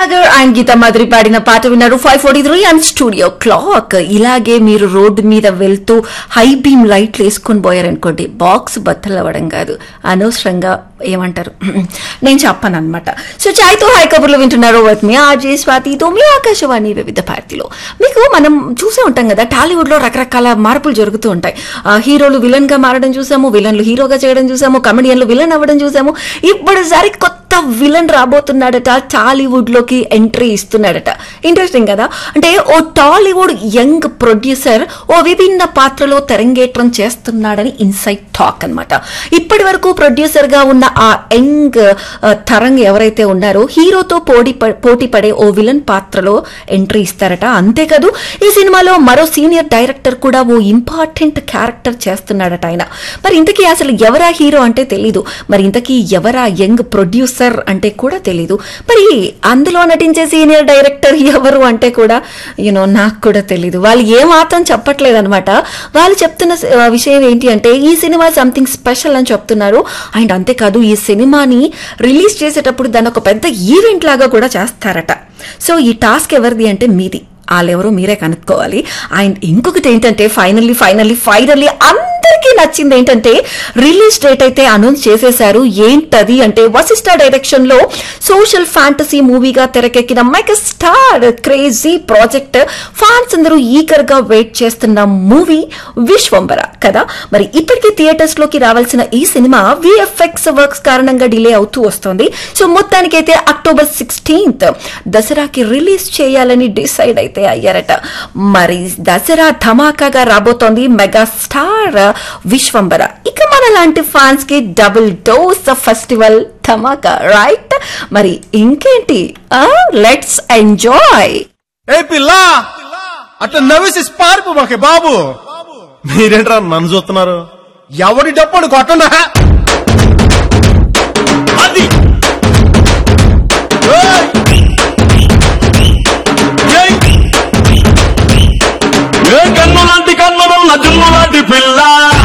Sagar and గీత మాదిరి పాడిన పాట విన్నారు five forty three and studio clock ఇలాగే మీరు రోడ్డు మీద వెళ్తూ హై బీమ్ లైట్లు వేసుకొని పోయారనుకోండి బాక్స్ బద్దలు అవ్వడం కాదు అనవసరంగా ఏమంటారు నేను చెప్పను అనమాట సో చాయ్తో హై కబుర్లు వింటున్నారు విత్ మీ ఆర్జే స్వాతితో మీ ఆకాశవాణి వివిధ భారతిలో మీకు మనం చూసే ఉంటాం కదా టాలీవుడ్ లో రకరకాల మార్పులు జరుగుతూ ఉంటాయి ఆ, హీరోలు విలన్ గా మారడం చూసాము విలన్లు హీరోగా చేయడం చూసాము కమెడియన్లు విలన్ అవ్వడం చూసాము ఇప్పుడు సరి కొత్త విలన్ రాబోతున్నాడట టాలీవుడ్ లోకి ఎంట్రీ ఇస్తున్నాడట ఇంట్రెస్టింగ్ కదా అంటే ఓ టాలీవుడ్ యంగ్ ప్రొడ్యూసర్ ఓ విభిన్న పాత్రలో తెరంగేట్రం చేస్తున్నాడని ఇన్సైట్ టాక్ అన్నమాట ఇప్పటి వరకు ప్రొడ్యూసర్ గా ఉన్న ఆ యంగ్ ఆ, తరం ఎవరైతే ఉన్నారో హీరోతో పోటీ ప- పోటీ పడే ఓ విలన్ పాత్రలో ఎంట్రీ ఇస్తారట అంతేకాదు ఈ సినిమాలో మరో సీనియర్ డైరెక్టర్ కూడా ఓ ఇంపార్టెంట్ క్యారెక్టర్ చేస్తున్నాడట ఆయన మరి ఇంతకీ అసలు ఎవరా హీరో అంటే తెలీదు మరి ఇంతకీ ఎవరా యంగ్ ప్రొడ్యూసర్ అంటే కూడా తెలీదు మరి అందులో నటించే సీనియర్ డైరెక్టర్ ఎవరు అంటే కూడా యూనో నాకు కూడా తెలీదు వాళ్ళు ఏ మాత్రం చెప్పట్లేదు అనమాట వాళ్ళు చెప్తున్న స- ఆ, విషయం ఏంటి అంటే ఈ సినిమా సంథింగ్ స్పెషల్ అని చెప్తున్నారు అండ్ అంతేకాదు ఈ సినిమాని రిలీజ్ చేసేటప్పుడు దాన్ని ఒక పెద్ద ఈవెంట్ లాగా కూడా చేస్తారట సో ఈ టాస్క్ ఎవరిది అంటే మీది వాళ్ళెవరో మీరే కనుక్కోవాలి అండ్ ఇంకొకటి ఏంటంటే ఫైనల్లీ ఫైనల్లీ ఫైనల్లీ అందరికీ నచ్చింది ఏంటంటే రిలీజ్ డేట్ అయితే అనౌన్స్ చేసేశారు ఏంటది అంటే వశిష్ఠ డైరెక్షన్ లో సోషల్ ఫ్యాంటసీ మూవీగా తెరకెక్కిన mega star crazy project fans అందరూ ఈగర్ గా వెయిట్ చేస్తున్న మూవీ విశ్వంబర కదా మరి ఇప్పటికీ థియేటర్స్ లోకి రావాల్సిన ఈ సినిమా విఎఫ్ఎక్స్ వర్క్స్ కారణంగా డిలే అవుతూ వస్తుంది సో మొత్తానికైతే అక్టోబర్ సిక్స్టీన్త్ దసరాకి రిలీజ్ చేయాలని డిసైడ్ అయితే అయ్యారట మరి దసరా ధమాకాగా రాబోతోంది మెగా స్టార్ విశ్వంబర ఇక మన లాంటి ఫ్యాన్స్ కి డబుల్ డోస్ ఫెస్టివల్ ధమాకా రైట్ మరి ఇంకేంటి లెట్స్ ఎంజాయ్ ఏ పిల్ల అట్లా నవ్వేసి పారిపోమాకే బాబు మీరేంట్రా నన్ను చూస్తున్నారు ఎవడి డప్పుడు కొట్టనా అది ఏయ్! ఏయ్! ఏ కన్ను లాంటి కన్నులున్న జున్ను లాంటి పిల్ల